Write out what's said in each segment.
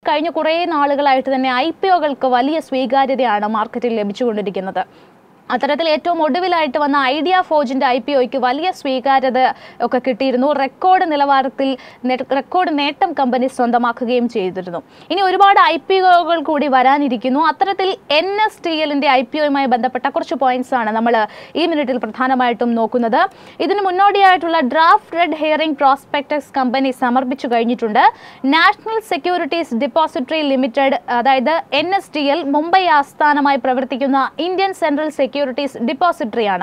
കഴിഞ്ഞ കുറേ നാളുകളായിട്ട് തന്നെ ഐ പി ഒകൾക്ക് വലിയ സ്വീകാര്യതയാണ് മാർക്കറ്റിൽ ലഭിച്ചുകൊണ്ടിരിക്കുന്നത് അത്തരത്തിൽ ഏറ്റവും ഒടുവിലായിട്ട് വന്ന ഐഡിയ ഫോജിന്റെ ഐ പി ഒയ്ക്ക് വലിയ സ്വീകാര്യത ഒക്കെ കിട്ടിയിരുന്നു റെക്കോർഡ് നിലവാരത്തിൽ നെ- റെക്കോർഡ് നേട്ടം കമ്പനി സ്വന്തമാക്കുകയും ചെയ്തിരുന്നു ഇനി ഒരുപാട് ഐ പി ഒകൾ കൂടി വരാനിരിക്കുന്നു അത്തരത്തിൽ എൻ എസ് ടി എല്ലിന്റെ ഐ പി ഒയുമായി ബന്ധപ്പെട്ട കുറച്ച് പോയിന്റ്സ് ആണ് നമ്മൾ ഈ മിനിറ്റിൽ പ്രധാനമായിട്ടും നോക്കുന്നത് ഇതിന് മുന്നോടിയായിട്ടുള്ള draft red herring prospectus company സമർപ്പിച്ചു കഴിഞ്ഞിട്ടുണ്ട് നാഷണൽ സെക്യൂരിറ്റീസ് ഡിപ്പോസിറ്ററി ലിമിറ്റഡ് അതായത് N S D L Mumbai ആസ്ഥാനമായി പ്രവർത്തിക്കുന്ന ഇന്ത്യൻ സെൻട്രൽ സെക്യൂരിറ്റീസ് ഡിപ്പോസിറ്ററിയാണ്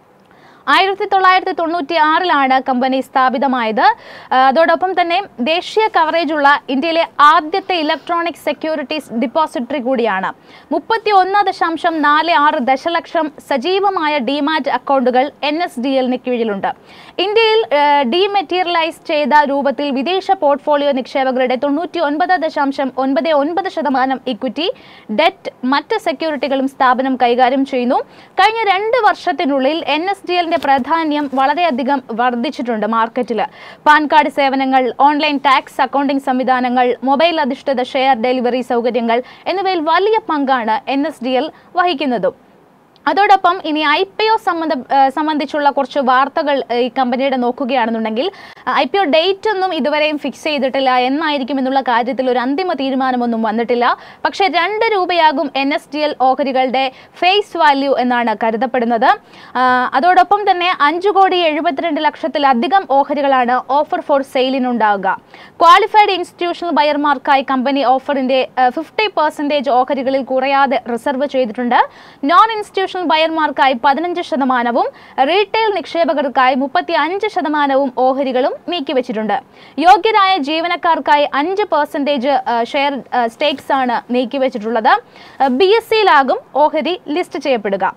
ആയിരത്തി തൊള്ളായിരത്തി തൊണ്ണൂറ്റി ആറിലാണ് കമ്പനി സ്ഥാപിതമായത് ആ, അതോടൊപ്പം തന്നെ ദേശീയ കവറേജുള്ള ഇന്ത്യയിലെ ആദ്യത്തെ ഇലക്ട്രോണിക് സെക്യൂരിറ്റീസ് ഡിപ്പോസിറ്ററി കൂടിയാണ് മുപ്പത്തി ഒന്ന് ദശാംശം നാല് ആറ് ദശലക്ഷം സജീവമായ ഡിമാറ്റ് അക്കൗണ്ടുകൾ എൻ എസ് ഡി എല്ലിന് കീഴിലുണ്ട് ഇന്ത്യയിൽ ഡിമെറ്റീരിയലൈസ് ചെയ്ത രൂപത്തിൽ വിദേശ പോർട്ട്ഫോളിയോ നിക്ഷേപകരുടെ തൊണ്ണൂറ്റി ഒൻപത് ദശാംശം ഒൻപത് ഒൻപത് ശതമാനം ഇക്വിറ്റി ഡെറ്റ് മറ്റ് സെക്യൂരിറ്റികളും സ്ഥാപനം കൈകാര്യം ചെയ്യുന്നു കഴിഞ്ഞ രണ്ട് വർഷത്തിനുള്ളിൽ എൻ എസ് ഡി എല്ലിന്റെ പ്രാധാന്യം വളരെയധികം വർദ്ധിച്ചിട്ടുണ്ട് മാർക്കറ്റിൽ പാൻ കാർഡ് സേവനങ്ങൾ ഓൺലൈൻ ടാക്സ് അക്കൗണ്ടിംഗ് സംവിധാനങ്ങൾ മൊബൈൽ അധിഷ്ഠിത ഷെയർ ഡെലിവറി സൗകര്യങ്ങൾ എന്നിവയിൽ വലിയ പങ്കാണ് എൻ എസ് ഡി എൽ വഹിക്കുന്നതും അതോടൊപ്പം ഇനി ഐ പി ഒ സംബന്ധ ഏഹ് സംബന്ധിച്ചുള്ള കുറച്ച് വാർത്തകൾ ഏഹ് ഈ കമ്പനിയുടെ നോക്കുകയാണെന്നുണ്ടെങ്കിൽ ഐ പി ഒ ഡേറ്റ് ഒന്നും ഇതുവരെയും ഫിക്സ് ചെയ്തിട്ടില്ല എന്നായിരിക്കും എന്നുള്ള കാര്യത്തിൽ ഒരു അന്തിമ തീരുമാനമൊന്നും വന്നിട്ടില്ല പക്ഷേ രണ്ട് രൂപയാകും എൻ എസ് ഡി എൽ ഓഹരികളുടെ ഫേസ് വാല്യൂ എന്നാണ് കരുതപ്പെടുന്നത് ആ, അതോടൊപ്പം തന്നെ അഞ്ചു കോടി എഴുപത്തിരണ്ട് ലക്ഷത്തിലധികം ഓഹരികളാണ് ഓഫർ ഫോർ സെയിലിനുണ്ടാവുക ക്വാളിഫൈഡ് ഇൻസ്റ്റിറ്റ്യൂഷണൽ ബയർമാർക്കായി കമ്പനി ഓഫറിന്റെ ഫിഫ്റ്റി പെർസെൻറ്റേജ് ഓഹരികളിൽ കുറയാതെ റിസർവ് ചെയ്തിട്ടുണ്ട് നോൺ ഇൻസ്റ്റിറ്റ്യൂഷണൽ ബയർമാർക്കായി പതിനഞ്ച് ശതമാനവും റീറ്റെയിൽ നിക്ഷേപകർക്കായി മുപ്പത്തി അഞ്ച് ശതമാനവും ഓഹരികളും നീക്കിവെച്ചിട്ടുണ്ട് യോഗ്യരായ ജീവനക്കാർക്കായി അഞ്ച് പെർസെൻറ്റേജ് ഷെയർ സ്റ്റേക്സ് ആണ് നീക്കിവെച്ചിട്ടുള്ളത് ബി എസ് സിയിലാകും ഓഹരി ലിസ്റ്റ് ചെയ്യപ്പെടുക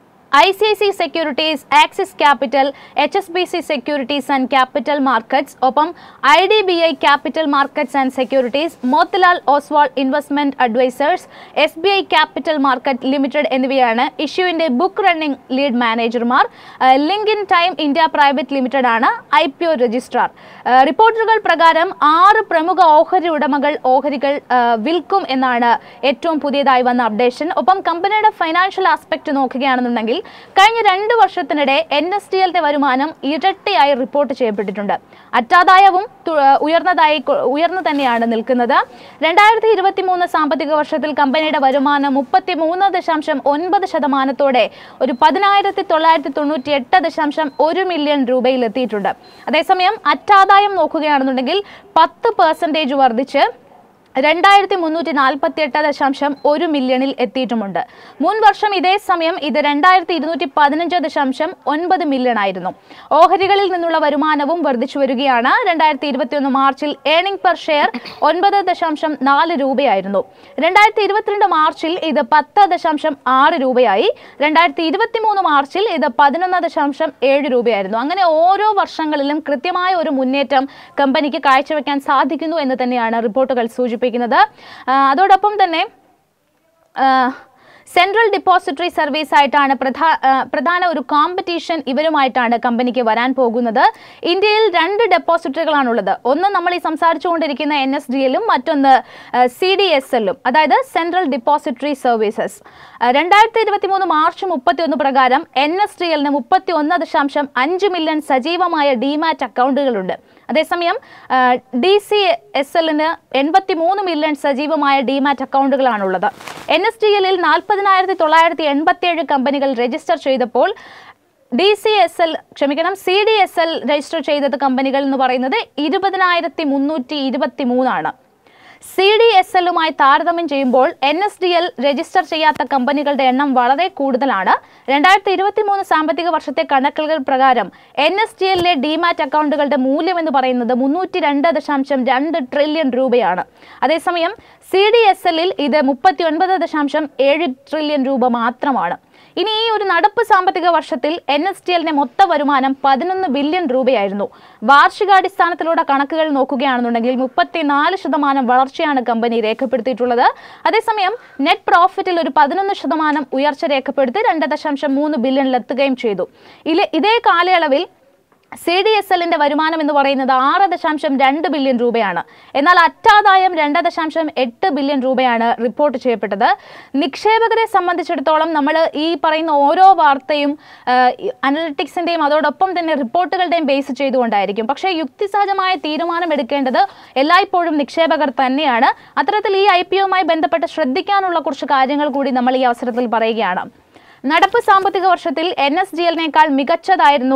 I C I C securities Axis capital H S B C securities and capital markets ഒപ്പം I D B I capital markets and securities Motilal Oswal investment advisors S B I capital market limited എന്നിവയാണ് ഇഷ്യൂവിന്റെ book running lead മാനേജർമാർ Link Intime India private limited ആണ് I P O registrar ഏഹ് റിപ്പോർട്ടുകൾ പ്രകാരം ആറ് പ്രമുഖ ഓഹരി ഉടമകൾ ഓഹരികൾ ഏഹ് വിൽക്കും എന്നാണ് ഏറ്റവും പുതിയതായി വന്ന അപ്ഡേഷൻ ഒപ്പം കമ്പനിയുടെ ഫൈനാൻഷ്യൽ ആസ്പെക്ട് നോക്കുകയാണെന്നുണ്ടെങ്കിൽ കഴിഞ്ഞ രണ്ട് വർഷത്തിനിടെ എൻ എസ് ടി എല്ലിന്റെ വരുമാനം ഇരട്ടിയായി റിപ്പോർട്ട് ചെയ്യപ്പെട്ടിട്ടുണ്ട് അറ്റാദായവും തു- ഉയർന്നതായി കൊ- ഉയർന്നു തന്നെയാണ് നിൽക്കുന്നത് രണ്ടായിരത്തി ഇരുപത്തി മൂന്ന് സാമ്പത്തിക വർഷത്തിൽ കമ്പനിയുടെ വരുമാനം മുപ്പത്തി മൂന്ന് ദശാംശം ഒൻപത് ശതമാനത്തോടെ ഒരു പതിനായിരത്തി തൊള്ളായിരത്തി തൊണ്ണൂറ്റി എട്ട് ദശാംശം ഒരു മില്യൺ രൂപയിൽ എത്തിയിട്ടുണ്ട് അതേസമയം അറ്റാദായം നോക്കുകയാണെന്നുണ്ടെങ്കിൽ പത്ത് പെർസെൻറ്റേജ് വർദ്ധിച്ച് രണ്ടായിരത്തി മുന്നൂറ്റി നാൽപ്പത്തി എട്ട് ദശാംശം ഒരു മില്യണിൽ എത്തിയിട്ടുമുണ്ട് മുൻ വർഷം ഇതേ സമയം ഇത് രണ്ടായിരത്തി ഇരുന്നൂറ്റി പതിനഞ്ച് ദശാംശം ഒൻപത് മില്യൺ ആയിരുന്നു ഓഹരികളിൽ നിന്നുള്ള വരുമാനവും വർദ്ധിച്ചു വരികയാണ് രണ്ടായിരത്തി ഇരുപത്തിയൊന്ന് മാർച്ചിൽ ഏണിംഗ് പെർ ഷെയർ ഒൻപത് ദശാംശം നാല് രൂപയായിരുന്നു രണ്ടായിരത്തി ഇരുപത്തിരണ്ട് മാർച്ചിൽ ഇത് പത്ത് ദശാംശം ആറ് രൂപയായി രണ്ടായിരത്തി ഇരുപത്തി മൂന്ന് മാർച്ചിൽ ഇത് പതിനൊന്ന് ദശാംശം ഏഴ് രൂപയായിരുന്നു അങ്ങനെ ഓരോ വർഷങ്ങളിലും കൃത്യമായ ഒരു മുന്നേറ്റം കമ്പനിക്ക് കാഴ്ചവെക്കാൻ സാധിക്കുന്നു എന്ന് തന്നെയാണ് റിപ്പോർട്ടുകൾ സൂചിപ്പിക്കുന്നത് ആ, അതോടൊപ്പം തന്നെ ആ, സെൻട്രൽ ഡിപ്പോസിറ്ററി സർവീസ് ആയിട്ടാണ് പ്രധാ ആ, പ്രധാന ഒരു കോമ്പറ്റീഷൻ ഇവരുമായിട്ടാണ് കമ്പനിക്ക് വരാൻ പോകുന്നത് ഇന്ത്യയിൽ രണ്ട് ഡെപ്പോസിറ്ററികളാണുള്ളത് ഒന്ന് നമ്മൾ ഈ സംസാരിച്ചുകൊണ്ടിരിക്കുന്ന എൻ എസ് ഡി എല്ലും മറ്റൊന്ന് സി ഡി എസ് എല്ലും അതായത് സെൻട്രൽ ഡിപ്പോസിറ്ററി സർവീസസ് രണ്ടായിരത്തി ഇരുപത്തി മൂന്ന് മാർച്ച് മുപ്പത്തി ഒന്ന് പ്രകാരം എൻ എസ് ഡി എല്ലിന് മുപ്പത്തി ഒന്ന് ദശാംശം അഞ്ച് മില്യൺ സജീവമായ ഡിമാറ്റ് അക്കൗണ്ടുകളുണ്ട് അതേസമയം ഡി സി എസ് എല്ലിന് എൺപത്തി മൂന്ന് മില്യൺ സജീവമായ ഡിമാറ്റ് അക്കൗണ്ടുകളാണുള്ളത് എൻ എസ് ഡി എല്ലിൽ നാൽപ്പതിനായിരത്തി തൊള്ളായിരത്തി എൺപത്തി ഏഴ് കമ്പനികൾ രജിസ്റ്റർ ചെയ്തപ്പോൾ ഡി സി എസ് എൽ ക്ഷമിക്കണം C D S L register ചെയ്തത് കമ്പനികൾ എന്ന് പറയുന്നത് ഇരുപതിനായിരത്തി മുന്നൂറ്റി ഇരുപത്തി മൂന്നാണ് സി ഡി എസ് എല്ലുമായി താരതമ്യം ചെയ്യുമ്പോൾ N S D L register ചെയ്യാത്ത കമ്പനികളുടെ എണ്ണം വളരെ കൂടുതലാണ് രണ്ടായിരത്തി ഇരുപത്തി മൂന്ന് സാമ്പത്തിക വർഷത്തെ കണക്കുകൾ പ്രകാരം എൻ എസ് ഡി എല്ലിലെ ഡിമാറ്റ് അക്കൗണ്ടുകളുടെ മൂല്യം എന്ന് പറയുന്നത് മുന്നൂറ്റി രണ്ട് ദശാംശം രണ്ട് ട്രില്യൺ രൂപയാണ് അതേസമയം സി ഡി എസ് എല്ലിൽ ഇത് മുപ്പത്തി ഒൻപത് ദശാംശം ഏഴ് ട്രില്യൺ രൂപ മാത്രമാണ് ഇനി ഈ ഒരു നടപ്പ് സാമ്പത്തിക വർഷത്തിൽ എൻ എസ് ടി എല്ലിന്റെ മൊത്ത വരുമാനം പതിനൊന്ന് ബില്യൺ രൂപയായിരുന്നു വാർഷികാടിസ്ഥാനത്തിലൂടെ കണക്കുകൾ നോക്കുകയാണെന്നുണ്ടെങ്കിൽ മുപ്പത്തിനാല് ശതമാനം വളർച്ചയാണ് കമ്പനി രേഖപ്പെടുത്തിയിട്ടുള്ളത് അതേസമയം നെറ്റ് പ്രോഫിറ്റിൽ ഒരു പതിനൊന്ന് ശതമാനം ഉയർച്ച രേഖപ്പെടുത്തി രണ്ട് ദശാംശം മൂന്ന് ബില്യണിലെത്തുകയും ചെയ്തു ഇല- ഇതേ കാലയളവിൽ സി ഡി എസ് എല്ലിന്റെ വരുമാനം എന്ന് പറയുന്നത് ആറ് ദശാംശം രണ്ട് ബില്യൺ രൂപയാണ് എന്നാൽ അറ്റാദായം രണ്ട് ദശാംശം എട്ട് ബില്യൺ രൂപയാണ് റിപ്പോർട്ട് ചെയ്യപ്പെട്ടത് നിക്ഷേപകരെ സംബന്ധിച്ചിടത്തോളം നമ്മൾ ഈ പറയുന്ന ഓരോ വാർത്തയും അനലിറ്റിക്സിന്റെയും അതോടൊപ്പം തന്നെ റിപ്പോർട്ടുകളുടെയും ബേസ് ചെയ്തുകൊണ്ടായിരിക്കും പക്ഷേ യുക്തിസഹജമായ തീരുമാനം എടുക്കേണ്ടത് എല്ലായ്പ്പോഴും നിക്ഷേപകർ തന്നെയാണ് അത്തരത്തിൽ ഈ ഐ പി ഒയുമായി ബന്ധപ്പെട്ട് ശ്രദ്ധിക്കാനുള്ള കുറച്ച് കാര്യങ്ങൾ കൂടി നമ്മൾ ഈ അവസരത്തിൽ പറയുകയാണ് നടപ്പ് സാമ്പത്തിക വർഷത്തിൽ എൻ എസ് ഡി എല്ലിനേക്കാൾ മികച്ചതായിരുന്നു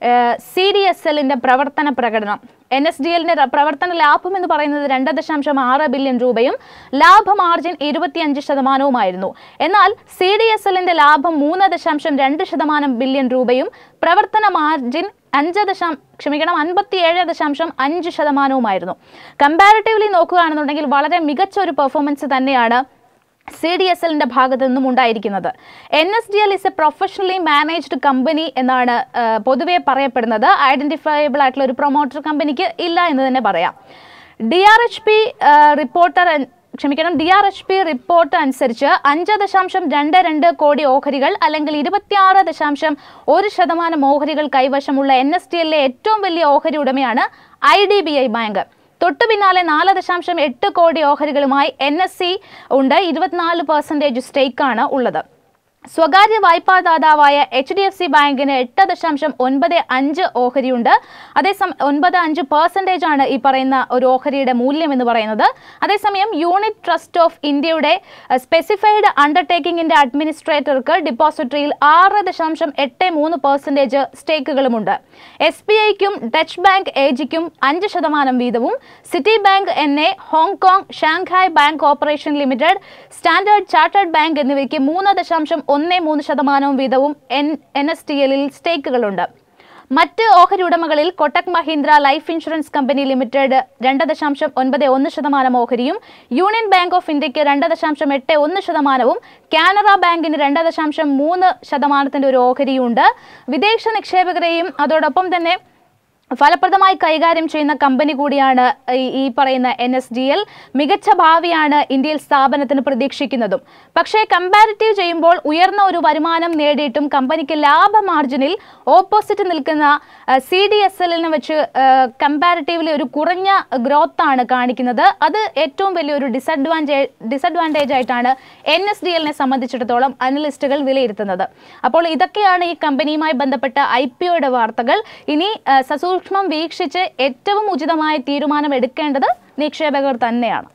സി ഡി എസ് എല്ലിന്റെ പ്രവർത്തന പ്രകടനം എൻ എസ് ഡി എല്ലിന്റെ പ്രവർത്തന ലാഭം എന്ന് പറയുന്നത് രണ്ട് ദശാംശം ആറ് ബില്യൺ രൂപയും ലാഭ മാർജിൻ ഇരുപത്തിയഞ്ച് ശതമാനവുമായിരുന്നു എന്നാൽ സി ഡി എസ് എല്ലിന്റെ ലാഭം മൂന്ന് ദശാംശം രണ്ട് ശതമാനം ബില്യൺ രൂപയും പ്രവർത്തന മാർജിൻ അഞ്ച് ദശാം ക്ഷമിക്കണം അൻപത്തിയേഴ് ദശാംശം അഞ്ച് ശതമാനവുമായിരുന്നു കമ്പാരിറ്റീവ്ലി നോക്കുകയാണെന്നുണ്ടെങ്കിൽ വളരെ മികച്ച ഒരു പെർഫോമൻസ് തന്നെയാണ് സി ഡി എസ് എല്ലിന്റെ ഭാഗത്തു നിന്നും ഉണ്ടായിരിക്കുന്നത് N S D L is a professionally managed company എന്നാണ് ആ, പൊതുവെ പറയപ്പെടുന്നത് ഐഡന്റിഫയബിൾ ആയിട്ടുള്ള ഒരു പ്രൊമോട്ടർ കമ്പനിക്ക് ഇല്ല എന്ന് തന്നെ പറയാം D R H P reporter ക്ഷമിക്കണം D R H P report അനുസരിച്ച് അഞ്ച് ദശാംശം രണ്ട് രണ്ട് കോടി ഓഹരികൾ അല്ലെങ്കിൽ ഇരുപത്തിയാറ് ദശാംശം ഒരു ശതമാനം ഓഹരികൾ കൈവശമുള്ള എൻ എസ് ടി എല്ലിലെ ഏറ്റവും വലിയ ഓഹരി ഉടമയാണ് I D B I bank തൊട്ടു പിന്നാലെ നാല് ദശാംശം എട്ട് കോടി ഓഹരികളുമായി എൻ എസ് സി ഉണ്ട് ഇരുപത്തിനാല് പെർസെൻറ്റേജ് സ്റ്റേക്കാണ് ഉള്ളത് സ്വകാര്യ വായ്പാ ദാതാവായ എച്ച് ഡി എഫ് സി ബാങ്കിന് എട്ട് ദശാംശം ഒൻപത് അഞ്ച് ഓഹരിയുണ്ട് അതേസമയം ഒൻപത് അഞ്ച് പെർസെൻറ്റേജ് ആണ് ഈ പറയുന്ന ഒരു ഓഹരിയുടെ മൂല്യം എന്ന് പറയുന്നത് അതേസമയം യൂണിറ്റ് ട്രസ്റ്റ് ഓഫ് ഇന്ത്യയുടെ സ്പെസിഫൈഡ് അണ്ടർടേക്കിംഗിന്റെ അഡ്മിനിസ്ട്രേറ്റർക്ക് ഡിപ്പോസിറ്ററിയിൽ ആറ് ദശാംശം എട്ട് മൂന്ന് പെർസെൻറ്റേജ് സ്റ്റേക്കുകളുമുണ്ട് എസ് ബി ഐക്കും ഡച്ച് ബാങ്ക് ഏജിക്കും അഞ്ച് ശതമാനം വീതവും Citi bank N A Hong Kong Shanghai bank corporation limited standard chartered bank എന്നിവയ്ക്ക് മൂന്ന് ദശാംശം ഒന്ന് മൂന്ന് ശതമാനവും വീതവും എൻ എൻ എസ് ടി എല്ലിൽ സ്റ്റേക്കുകളുണ്ട് മറ്റ് ഓഹരി ഉടമകളിൽ Kotak Mahindra life insurance company limited രണ്ട് ദശാംശം ഒൻപത് ഒന്ന് ശതമാനം ഓഹരിയും യൂണിയൻ ബാങ്ക് ഓഫ് ഇന്ത്യക്ക് രണ്ട് ദശാംശം എട്ട് ഒന്ന് ശതമാനവും കാനറ ബാങ്കിന് രണ്ട് ദശാംശം മൂന്ന് ശതമാനത്തിൻ്റെ ഒരു ഓഹരിയും ഉണ്ട് വിദേശ നിക്ഷേപകരെയും അതോടൊപ്പം തന്നെ ഫലപ്രദമായി കൈകാര്യം ചെയ്യുന്ന കമ്പനി കൂടിയാണ് ഈ ഈ പറയുന്ന എൻ എസ് ഡി എൽ മികച്ച ഭാവിയാണ് ഇന്ത്യയിൽ സ്ഥാപനത്തിന് പ്രതീക്ഷിക്കുന്നതും പക്ഷേ കമ്പാരിറ്റീവ് ചെയ്യുമ്പോൾ ഉയർന്ന ഒരു വരുമാനം നേടിയിട്ടും കമ്പനിക്ക് ലാഭ മാർജിനിൽ ഓപ്പോസിറ്റ് നിൽക്കുന്ന സി ഡി എസ് എല്ലിനെ വെച്ച് കമ്പാരിറ്റീവ്ലി ഒരു കുറഞ്ഞ ഗ്രോത്ത് ആണ് കാണിക്കുന്നത് അത് ഏറ്റവും വലിയൊരു ഡിസഡ്വാൻറ്റേജ് ഡിസഡ്വാൻറ്റേജ് ആയിട്ടാണ് എൻ എസ് ഡി എല്ലിനെ സംബന്ധിച്ചിടത്തോളം അനലിസ്റ്റുകൾ വിലയിരുത്തുന്നത് അപ്പോൾ ഇതൊക്കെയാണ് ഈ കമ്പനിയുമായി ബന്ധപ്പെട്ട ഐ പി ഒയുടെ വാർത്തകൾ ഇനി ആ, സസൂക്ഷ്മം വീക്ഷിച്ച് ഏറ്റവും ഉചിതമായ തീരുമാനം എടുക്കേണ്ടത് നിക്ഷേപകർ തന്നെയാണ്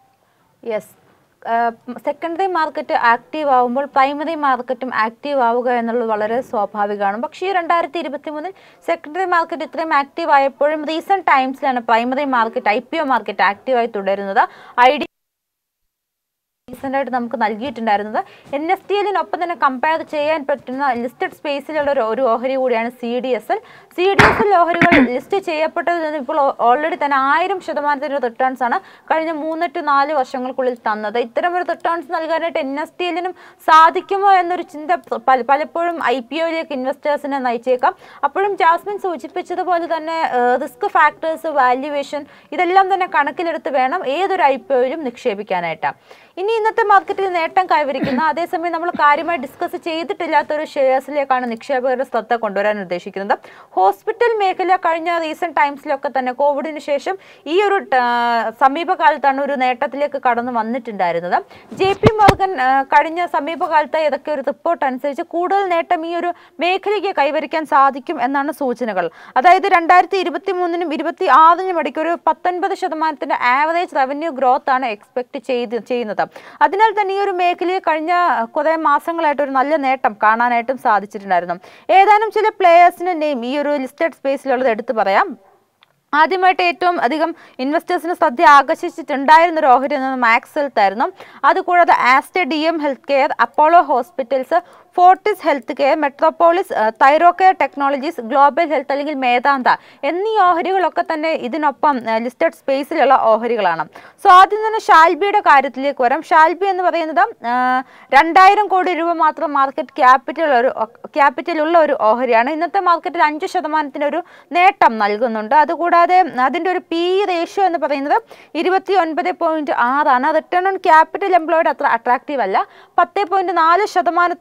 യെസ് സെക്കൻഡറി മാർക്കറ്റ് ആക്റ്റീവ് ആവുമ്പോൾ പ്രൈമറി മാർക്കറ്റും ആക്റ്റീവ് ആവുക എന്നുള്ളത് വളരെ സ്വാഭാവികമാണ് പക്ഷേ ഈ രണ്ടായിരത്തി ഇരുപത്തി മൂന്നിൽ സെക്കൻഡറി മാർക്കറ്റ് ഇത്രയും ആക്റ്റീവ് ആയപ്പോഴും റീസെന്റ് ടൈംസിലാണ് primary market I P O market ആക്റ്റീവായി തുടരുന്നത് ഐ ഡി റീസെന്റ് ആയിട്ട് നമുക്ക് നൽകിയിട്ടുണ്ടായിരുന്നത് എൻ എസ് ടി എല്ലിനൊപ്പം തന്നെ കമ്പയർ ചെയ്യാൻ പറ്റുന്ന ലിസ്റ്റഡ് സ്പേസിലുള്ള ഒരു ഒരു ഓഹരി കൂടിയാണ് C D S L C D S L ഓഹരികൾ ലിസ്റ്റ് ചെയ്യപ്പെട്ടതിൽ നിന്ന് ഇപ്പോൾ ഓൾറെഡി തന്നെ ആയിരം ശതമാനത്തിൻ്റെ റിട്ടേൺസ് ആണ് കഴിഞ്ഞ മൂന്ന് ടു നാല് വർഷങ്ങൾക്കുള്ളിൽ തന്നത് ഇത്തരം ഒരു റിട്ടേൺസ് നൽകാനായിട്ട് എൻ എസ് ടി എല്ലിനും സാധിക്കുമോ എന്നൊരു ചിന്ത പല- പലപ്പോഴും ഐ പി ഒയിലേക്ക് ഇൻവെസ്റ്റേഴ്സിനെ നയിച്ചേക്കാം അപ്പോഴും ജാസ്മിൻ സൂചിപ്പിച്ചതുപോലെ തന്നെ റിസ്ക് ഫാക്ടേഴ്സ് വാല്യുവേഷൻ ഇതെല്ലാം തന്നെ കണക്കിലെടുത്ത് വേണം ഏതൊരു ഐ പി ഒയിലും നിക്ഷേപിക്കാനായിട്ട് ഇനി ഇന്നത്തെ മാർക്കറ്റിൽ നേട്ടം കൈവരിക്കുന്ന അതേസമയം നമ്മൾ കാര്യമായി ഡിസ്കസ് ചെയ്തിട്ടില്ലാത്ത ഒരു ഷെയർസിലേക്കാണ് നിക്ഷേപകരുടെ ശ്രദ്ധ കൊണ്ടുവരാൻ ഉദ്ദേശിക്കുന്നത് ഹോസ്പിറ്റൽ മേഖല കഴിഞ്ഞ റീസെന്റ് ടൈംസിലൊക്കെ തന്നെ കോവിഡിന് ശേഷം ഈ ഒരു ട- സമീപകാലത്താണ് ഒരു നേട്ടത്തിലേക്ക് കടന്നു വന്നിട്ടുണ്ടായിരുന്നത് ജെ പി മോർഗൻ ആ, കഴിഞ്ഞ സമീപകാലത്തെ ഏതൊക്കെ ഒരു റിപ്പോർട്ട് അനുസരിച്ച് കൂടുതൽ നേട്ടം ഈ ഒരു മേഖലയ്ക്ക് കൈവരിക്കാൻ സാധിക്കും എന്നാണ് സൂചനകൾ അതായത് രണ്ടായിരത്തി ഇരുപത്തി മൂന്നിനും ഇരുപത്തി ആറിനും ഇടയ്ക്ക് ഒരു പത്തൊൻപത് ശതമാനത്തിന്റെ ആവറേജ് റവന്യൂ ഗ്രോത്ത് ആണ് എക്സ്പെക്ട് ചെയ്ത് ചെയ്യുന്നത് അതിനാൽ തന്നെ ഈ ഒരു മേഖലയിൽ കഴിഞ്ഞ കുറേ മാസങ്ങളായിട്ട് ഒരു നല്ല നേട്ടം കാണാനായിട്ടും സാധിച്ചിട്ടുണ്ടായിരുന്നു ഏതാനും ചില പ്ലേയേഴ്സിന്റെ നെയിം ഈ ഒരു ലിസ്റ്റഡ് സ്പേസിലുള്ളത് എടുത്തു പറയാം ആദ്യമായിട്ട് ഏറ്റവും അധികം ഇൻവെസ്റ്റേഴ്സിന് ശ്രദ്ധ ആകർഷിച്ചിട്ടുണ്ടായിരുന്ന ഒരു ഓഹരി എന്നത് മാക്സ് ഹെൽത്ത് ആയിരുന്നു അതുകൂടാതെ Aster D M healthcare Apollo hospitals Fortis healthcare Metropolis Thyrocare technologies global health അല്ലെങ്കിൽ മേധാന്ത എന്നീ ഓഹരികളൊക്കെ തന്നെ ഇതിനൊപ്പം ലിസ്റ്റഡ് സ്പേസിലുള്ള ഓഹരികളാണ് സോ ആദ്യം തന്നെ ഷാൽബിയുടെ കാര്യത്തിലേക്ക് വരാം ഷാൽബി എന്ന് പറയുന്നത് ആ, രണ്ടായിരം കോടി രൂപ മാത്രം മാർക്കറ്റ് ക്യാപിറ്റൽ ഒരു ക്യാപിറ്റൽ ഉള്ള ഒരു ഓഹരിയാണ് ഇന്നത്തെ മാർക്കറ്റിൽ അഞ്ച് ശതമാനത്തിന് ഒരു നേട്ടം നൽകുന്നുണ്ട് അതുകൂടാതെ അതിൻ്റെ ഒരു പി റേഷ്യോ എന്ന് പറയുന്നത് ഇരുപത്തി ഒൻപത് പോയിന്റ് ആറാണ് റിട്ടേൺ ഓൺ ക്യാപിറ്റൽ എംപ്ലോയിഡ് അത്ര അട്രാക്റ്റീവ് അല്ല പത്ത് പോയിന്റ് നാല് ശതമാനത്തിന് മാത്രം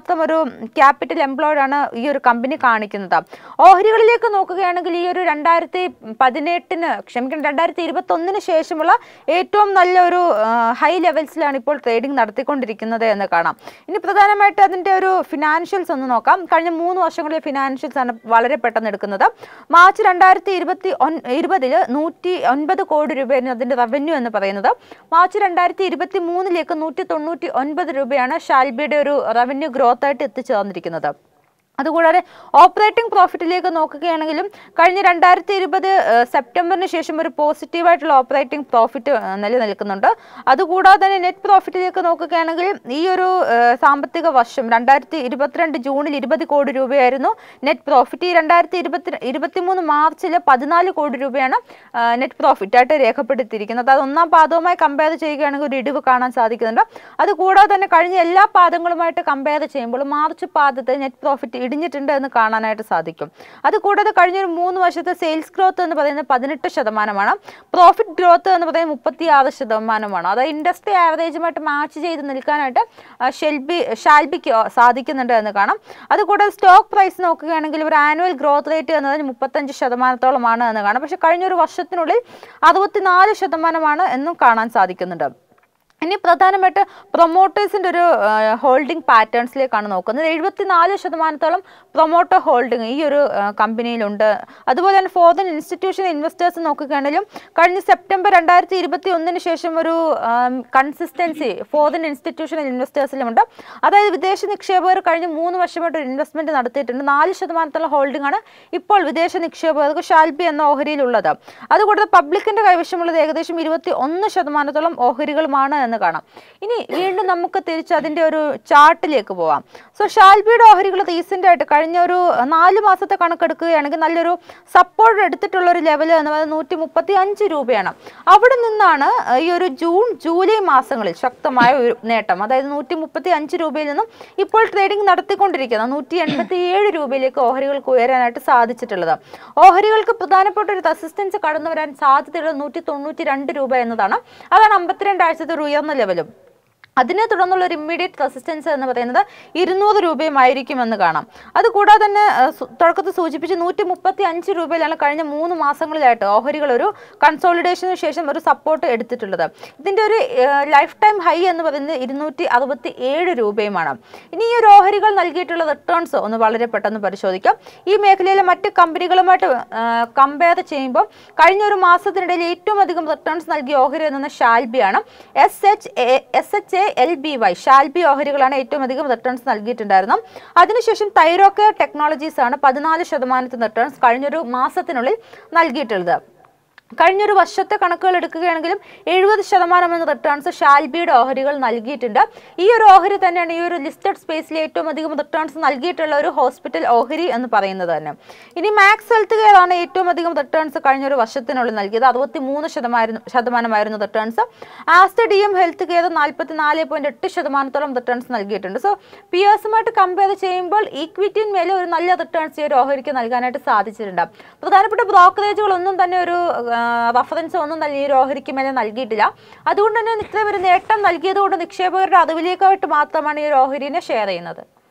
മാത്രം ഒരു ക്യാപിറ്റൽ എംപ്ലോയ്ഡ് ആണ് ഈ ഒരു കമ്പനി കാണിക്കുന്നത് ഓഹരികളിലേക്ക് നോക്കുകയാണെങ്കിൽ ഈ ഒരു രണ്ടായിരത്തി പതിനെട്ടിന് ക്ഷമിക്കണം രണ്ടായിരത്തി ഇരുപത്തി ഒന്നിന് ശേഷമുള്ള ഏറ്റവും നല്ലൊരു ഹൈ ലെവൽസിലാണ് ഇപ്പോൾ ട്രേഡിംഗ് നടത്തിക്കൊണ്ടിരിക്കുന്നത് എന്ന് കാണാം ഇനി പ്രധാനമായിട്ട് അതിൻ്റെ ഒരു ഫിനാൻഷ്യൽസ് ഒന്ന് നോക്കാം കഴിഞ്ഞ മൂന്ന് വർഷങ്ങളിലെ ഫിനാൻഷ്യൽസ് ആണ് വളരെ പെട്ടെന്ന് എടുക്കുന്നത് മാർച്ച് രണ്ടായിരത്തി ഇരുപത്തി ഒൻ ഇരുപതില് നൂറ്റി ഒൻപത് കോടി രൂപയായിരുന്നു അതിൻ്റെ റവന്യൂ എന്ന് പറയുന്നത് മാർച്ച് രണ്ടായിരത്തി ഇരുപത്തി മൂന്നിലേക്ക് നൂറ്റി തൊണ്ണൂറ്റി ഒൻപത് രൂപയാണ് ഷാൽബിയുടെ ഒരു റവന്യൂ ഗ്രോത്ത് ആയിട്ട് എത്തിച്ചേർന്നിരിക്കുന്നത് അതുകൂടാതെ ഓപ്പറേറ്റിംഗ് പ്രോഫിറ്റിലേക്ക് നോക്കുകയാണെങ്കിലും കഴിഞ്ഞ രണ്ടായിരത്തി ഇരുപത് സെപ്റ്റംബറിന് ശേഷം ഒരു പോസിറ്റീവായിട്ടുള്ള ഓപ്പറേറ്റിംഗ് പ്രോഫിറ്റ് നിലനിൽക്കുന്നുണ്ട് അതുകൂടാതെ തന്നെ നെറ്റ് പ്രോഫിറ്റിലേക്ക് നോക്കുകയാണെങ്കിൽ ഈ ഒരു ഏഹ്, സാമ്പത്തിക വർഷം രണ്ടായിരത്തി ഇരുപത്തിരണ്ട് ജൂണിൽ ഇരുപത് കോടി രൂപയായിരുന്നു നെറ്റ് പ്രോഫിറ്റ് ഈ രണ്ടായിരത്തി ഇരുപത്തി ഇരുപത്തിമൂന്ന് മാർച്ചിൽ പതിനാല് കോടി രൂപയാണ് നെറ്റ് പ്രോഫിറ്റ് ആയിട്ട് രേഖപ്പെടുത്തിയിരിക്കുന്നത് അത് ഒന്നാം പാദവുമായി കമ്പയർ ചെയ്യുകയാണെങ്കിൽ ഒരു ഇടിവ് കാണാൻ സാധിക്കുന്നുണ്ട് അതുകൂടാതെ തന്നെ കഴിഞ്ഞ എല്ലാ പാദങ്ങളുമായിട്ട് കമ്പയർ ചെയ്യുമ്പോൾ മാർച്ച് പാദത്തെ നെറ്റ് പ്രോഫിറ്റ് ഇടിഞ്ഞിട്ടുണ്ട് എന്ന് കാണാനായിട്ട് സാധിക്കും അതുകൂടാതെ കഴിഞ്ഞ ഒരു മൂന്ന് വർഷത്തെ സെയിൽസ് ഗ്രോത്ത് എന്ന് പറയുന്നത് പതിനെട്ട് ശതമാനമാണ് പ്രോഫിറ്റ് ഗ്രോത്ത് എന്ന് പറയുന്നത് മുപ്പത്തി ആറ് ശതമാനമാണ് അതായത് ഇൻഡസ്ട്രി ആവറേജുമായിട്ട് മാച്ച് ചെയ്ത് നിൽക്കാനായിട്ട് ആ, ഷെൽബി ഷാൽബിക്ക് സാധിക്കുന്നുണ്ട് എന്ന് കാണാം അതുകൂടാതെ സ്റ്റോക്ക് പ്രൈസ് നോക്കുകയാണെങ്കിൽ ഒരു ആനുവൽ ഗ്രോത്ത് റേറ്റ് എന്നത് മുപ്പത്തഞ്ച് ശതമാനത്തോളമാണ് എന്ന് കാണാം പക്ഷേ കഴിഞ്ഞ ഒരു വർഷത്തിനുള്ളിൽ അറുപത്തിനാല് ശതമാനമാണ് എന്നും കാണാൻ സാധിക്കുന്നുണ്ട് ഇനി പ്രധാനമായിട്ട് പ്രൊമോട്ടേഴ്സിൻ്റെ ഒരു ഹോൾഡിംഗ് പാറ്റേൺസിലേക്കാണ് നോക്കുന്നത് എഴുപത്തിനാല് ശതമാനത്തോളം പ്രൊമോട്ടർ ഹോൾഡിംഗ് ഈ ഒരു ആ, കമ്പനിയിലുണ്ട് അതുപോലെ തന്നെ ഫോറിൻ ഇൻസ്റ്റിറ്റ്യൂഷൻ ഇൻവെസ്റ്റേഴ്സ് നോക്കുകയാണെങ്കിലും കഴിഞ്ഞ സെപ്റ്റംബർ രണ്ടായിരത്തി ഇരുപത്തി ഒന്നിന് ശേഷം ഒരു കൺസിസ്റ്റൻസി ഫോറിൻ ഇൻസ്റ്റിറ്റ്യൂഷണൽ ഇൻവെസ്റ്റേഴ്സിലുമുണ്ട് അതായത് വിദേശ നിക്ഷേപകർ കഴിഞ്ഞ മൂന്ന് വർഷമായിട്ട് ഒരു ഇൻവെസ്റ്റ്മെന്റ് നടത്തിയിട്ടുണ്ട് നാല് ശതമാനത്തോളം ഹോൾഡിംഗ് ആണ് ഇപ്പോൾ വിദേശ നിക്ഷേപകർക്ക് ഷാൽബി എന്ന ഓഹരിയിലുള്ളത് അതുകൂടാതെ പബ്ലിക്കിന്റെ കൈവശമുള്ളത് ഏകദേശം ഇരുപത്തി ഒന്ന് ശതമാനത്തോളം ഓഹരികളുമാണ് എന്ന് കാണാം ഇനി വീണ്ടും നമുക്ക് തിരിച്ച് അതിന്റെ ഒരു ചാർട്ടിലേക്ക് പോവാം സോ ഷാൽബിയുടെ ഓഹരികൾ റീസെന്റ് ആയിട്ട് കഴിഞ്ഞ ഒരു നാല് മാസത്തെ കണക്കെടുക്കുകയാണെങ്കിൽ നല്ലൊരു സപ്പോർട്ട് എടുത്തിട്ടുള്ള ഒരു ലെവൽ എന്ന് പറയുന്നത് നൂറ്റി മുപ്പത്തി അഞ്ച് രൂപയാണ് അവിടെ നിന്നാണ് ഈ ഒരു ജൂൺ ജൂലൈ മാസങ്ങളിൽ ശക്തമായ ഒരു നേട്ടം അതായത് നൂറ്റി മുപ്പത്തി അഞ്ച് രൂപയിൽ നിന്നും ഇപ്പോൾ ട്രേഡിംഗ് നടത്തിക്കൊണ്ടിരിക്കുന്ന നൂറ്റി എൺപത്തി ഏഴ് രൂപയിലേക്ക് ഓഹരികൾക്ക് ഉയരാനായിട്ട് സാധിച്ചിട്ടുള്ളത് ഓഹരികൾക്ക് പ്രധാനപ്പെട്ട ഒരു റെസിസ്റ്റൻസ് കടന്നു വരാൻ സാധ്യതയുള്ളത് നൂറ്റി തൊണ്ണൂറ്റി രണ്ട് രൂപ എന്നതാണ് അതാണ് അമ്പത്തിരണ്ട് ആഴ്ചത്തെ ഒരു ഉയർന്ന ലെവലും അതിനെ തുടർന്നുള്ള ഒരു ഇമ്മീഡിയറ്റ് റെസിസ്റ്റൻസ് എന്ന് പറയുന്നത് ഇരുന്നൂറ് രൂപയുമായിരിക്കുമെന്ന് കാണാം അതുകൂടാതെ തന്നെ അഹ് സു- തുടക്കത്തിൽ സൂചിപ്പിച്ച് നൂറ്റി മുപ്പത്തി അഞ്ച് രൂപയിലാണ് കഴിഞ്ഞ മൂന്ന് മാസങ്ങളിലായിട്ട് ഓഹരികൾ ഒരു കൺസോളിഡേഷന് ശേഷം ഒരു സപ്പോർട്ട് എടുത്തിട്ടുള്ളത് ഇതിൻ്റെ ഒരു ലൈഫ് ടൈം ഹൈ എന്ന് പറയുന്നത് ഇരുന്നൂറ്റി അറുപത്തി ഏഴ് രൂപയുമാണ് ഇനി ഈ ഒരു ഓഹരികൾ നൽകിയിട്ടുള്ള റിട്ടേൺസ് ഒന്ന് വളരെ പെട്ടെന്ന് പരിശോധിക്കാം ഈ മേഖലയിലെ മറ്റ് കമ്പനികളുമായിട്ട് കമ്പയർ ചെയ്യുമ്പോൾ കഴിഞ്ഞ ഒരു മാസത്തിനിടയിൽ ഏറ്റവും അധികം റിട്ടേൺസ് നൽകിയ ഓഹരി എന്ന ഷാൽബിയാണ് S H S H A L B Y Shalby ഓഹരികളാണ് ഏറ്റവും അധികം റിട്ടേൺസ് നൽകിയിട്ടുണ്ടായിരുന്നത് അതിനുശേഷം തൈറോക്കെയർ ടെക്നോളജീസ് ആണ് പതിനാല് ശതമാനത്തിന് റിട്ടേൺസ് കഴിഞ്ഞൊരു മാസത്തിനുള്ളിൽ നൽകിയിട്ടുള്ളത് കഴിഞ്ഞൊരു വർഷത്തെ കണക്കുകൾ എടുക്കുകയാണെങ്കിലും എഴുപത് ശതമാനം എന്ന റിട്ടേൺസ് ഷാൽബിയുടെ ഓഹരികൾ നൽകിയിട്ടുണ്ട് ഈ ഒരു ഓഹരി തന്നെയാണ് ഈ ഒരു ലിസ്റ്റഡ് സ്പേസിൽ ഏറ്റവും അധികം റിട്ടേൺസ് നൽകിയിട്ടുള്ള ഒരു ഹോസ്പിറ്റൽ ഓഹരി എന്ന് പറയുന്നത് തന്നെ ഇനി മാക്സ് ഹെൽത്ത് കെയർ ആണ് ഏറ്റവും അധികം റിട്ടേൺസ് കഴിഞ്ഞൊരു വർഷത്തിനുള്ളിൽ നൽകിയത് അറുപത്തി മൂന്ന് ശതമാനം ശതമാനമായിരുന്നു returns Aster D M healthcare നാൽപ്പത്തി നാല് പോയിന്റ് എട്ട് ശതമാനത്തോളം റിട്ടേൺസ് നൽകിയിട്ടുണ്ട് സോ പിയേഴ്സുമായിട്ട് കമ്പയർ ചെയ്യുമ്പോൾ ഈക്വിറ്റിന് മേലെ ഒരു നല്ല റിട്ടേൺസ് ഈ ഒരു ഓഹരിക്ക് നൽകാനായിട്ട് സാധിച്ചിട്ടുണ്ട് പ്രധാനപ്പെട്ട ബ്രോക്കറേജുകളൊന്നും തന്നെ ഒരു റഫറൻസ് ഒന്നും തന്നെ ഈ ഒരു ഓഹരിക്ക് മേലെ നൽകിയിട്ടില്ല അതുകൊണ്ട് തന്നെ ഇത്രയും ഒരു നേട്ടം നൽകിയത് കൊണ്ട് നിക്ഷേപകരുടെ അറിവിലേക്കായിട്ട് മാത്രമാണ് ഈ ഒരു ഓഹരിനെ ഷെയർ ചെയ്യുന്നത്